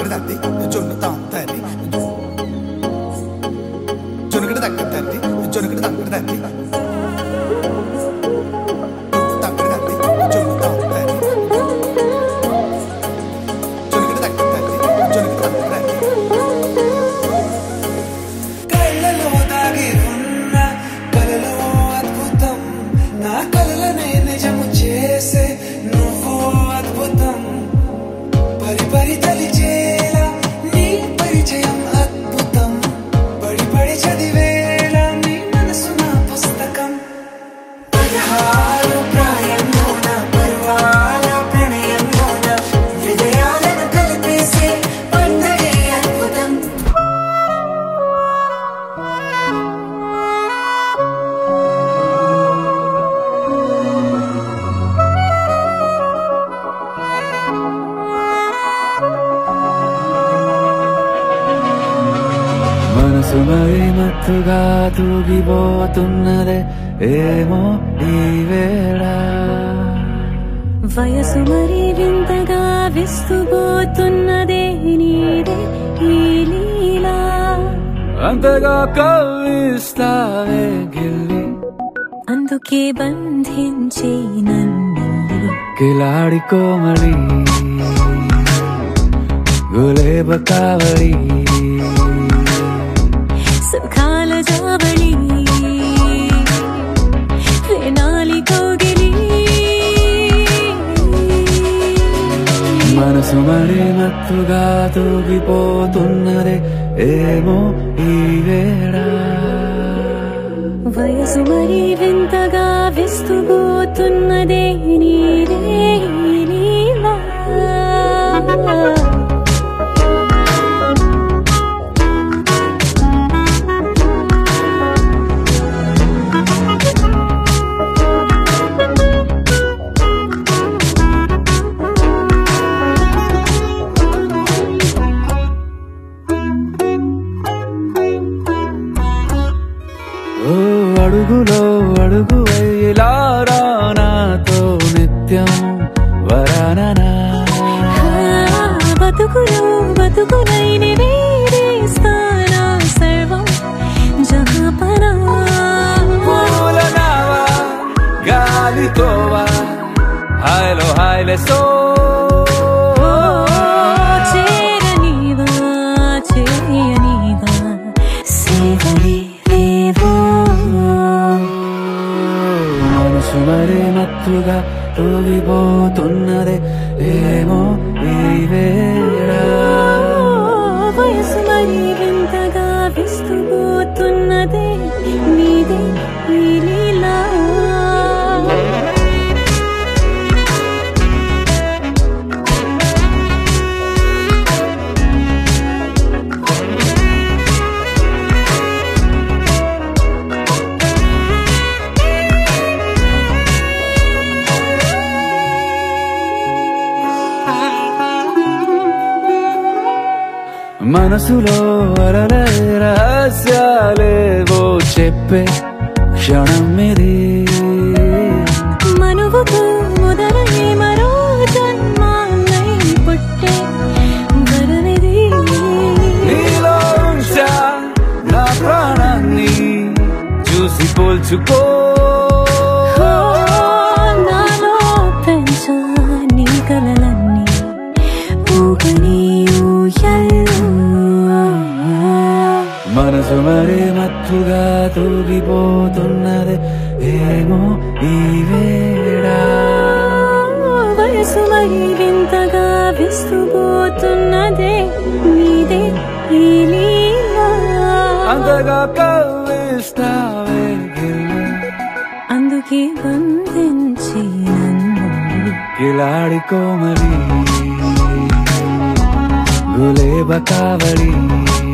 తంగడి తంది జొన్ను తాంతది జొనుకడి తగ్గడి తంది జొనుకడి తంగడి తంది తంగడి తంది జొన్ను తాంతది జొనుకడి తగ్గడి తంది జొనుకడి తంగడి తంది కళ్ళలో దాగి ఉన్న కలలో అద్భుతం నా కలలనే నిజము చేసే నువ్వు అద్భుతం పరి పరి తలిచేలా నీ పరిచయం అద్భుతం పడి పడి చదివేలా నీ మనసు నా పుస్తకం పదహారు ప్రాయంలోన పర్వాల ప్రణయంలోన విజయాలను కలిపేసే పండగే అద్భుతం మనసు మరి మత్తుగా తూగిపోతున్నదే ఏమో ఈ వేళ వయసు మరి వింతగా విస్తుపోతున్నదే నీదే ఈ లీలా అంతగా కవ్విస్తావే గిల్లి అందుకే బంధించి నన్ను కిలాడి కోమళి గులేబ కావళి సుఖాల జాబళి వేనాలి కోగిలి మనసు మరి మత్తుగా తూగిపోతున్నదే ఏమో ఈ వేళ వయసు మరి వింతగా విస్తుపోతున్నదే నీదే ఈ లీలా ఓ అడుగులో అడుగు ఇలా నాతో నిత్యం వరాననా బతుకులు బతుకులైన వేరేస్తానా సర్వం జహాపనా పూల నావా గాలితోవా హాయ్లో హాయ్లే సో చేరనీవా చేయనీవా సేవలే లేవో మనసు మరి మత్తుగా తూగిపోతున్నదే ఏమో ఈ వేళ వయసు మరి వింతగా విస్తుపోతున్నదే నీదే ఈ లీలా మనసులో అరలే రహస్యాలేవో చెప్పే క్షణం ఇది మనువుకు మొదలై మరో జన్మాన్నై పుట్టే వరమిది నీలో ఉంచా నా ప్రాణాన్ని చూసి పోల్చుకో ఓ, నాలో పెంచా నీ కలలన్నీ ఊగని ఊయల్లో మనసు మరి మత్తుగా తూగిపోతున్నది ఏమో ఈ వేళ వయసు మరి వింతగా విస్తుపోతున్నదే నీదే ఈ లీలా అంతగా కవ్విస్తావే గిల్లి. అందుకే బంధించి నన్ను కిలాడి కోమలి గులేబ కావళి